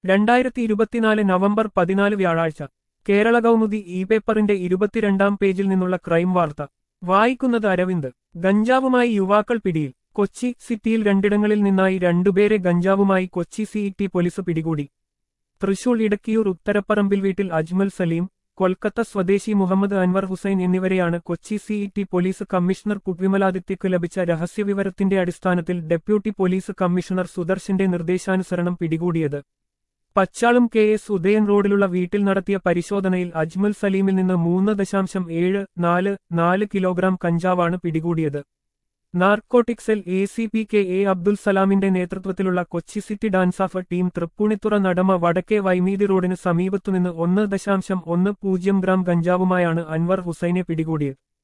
രണ്ടായിരത്തി ഇരുപത്തിനാല് നവംബർ പതിനാല് വ്യാഴാഴ്ച കേരള കൗമുദി ഇ പേപ്പറിന്റെ ഇരുപത്തിരണ്ടാം പേജിൽ നിന്നുള്ള ക്രൈം വാർത്ത വായിക്കുന്നത് അരവിന്ദ് ഗഞ്ചാവുമായി യുവാക്കൾ പിടിയിൽ കൊച്ചി സിറ്റിയിൽ രണ്ടിടങ്ങളിൽ നിന്നായി രണ്ടുപേരെ ഗഞ്ചാവുമായി കൊച്ചി സിഇടി പോലീസ് പിടികൂടി തൃശൂർ ഇടക്കിയൂർ ഉത്തരപ്പറമ്പിൽ വീട്ടിൽ അജ്മൽ സലീം കൊൽക്കത്ത സ്വദേശി മുഹമ്മദ് അൻവർ ഹുസൈൻ എന്നിവരെയാണ് കൊച്ചി സിഇടി പോലീസ് കമ്മീഷണർ കുട്വിമലാദിത്യക്ക് ലഭിച്ച രഹസ്യവിവരത്തിന്റെ അടിസ്ഥാനത്തിൽ ഡെപ്യൂട്ടി പോലീസ് കമ്മീഷണർ സുദർശന്റെ നിർദ്ദേശാനുസരണം പിടികൂടിയത് പച്ചാളും കെ എസ് ഉദയൻ റോഡിലുള്ള വീട്ടിൽ നടത്തിയ പരിശോധനയിൽ അജ്മൽ സലീമിൽ നിന്ന് മൂന്ന് ദശാംശം ഏഴ് നാല് നാല് കിലോഗ്രാം കഞ്ചാവാണ് പിടികൂടിയത് narcotic cell A C P K A Abdul സലാമിന്റെ നേതൃത്വത്തിലുള്ള Kochi city DANSAF team Thrippunithura Nadama വടക്കേ വൈമീതി റോഡിന് സമീപത്തുനിന്ന് ഒന്ന് ദശാംശം ഒന്ന് പൂജ്യം ഗ്രാം ഗഞ്ചാവുമായാണ് അൻവർ ഹുസൈനെ പിടികൂടിയത്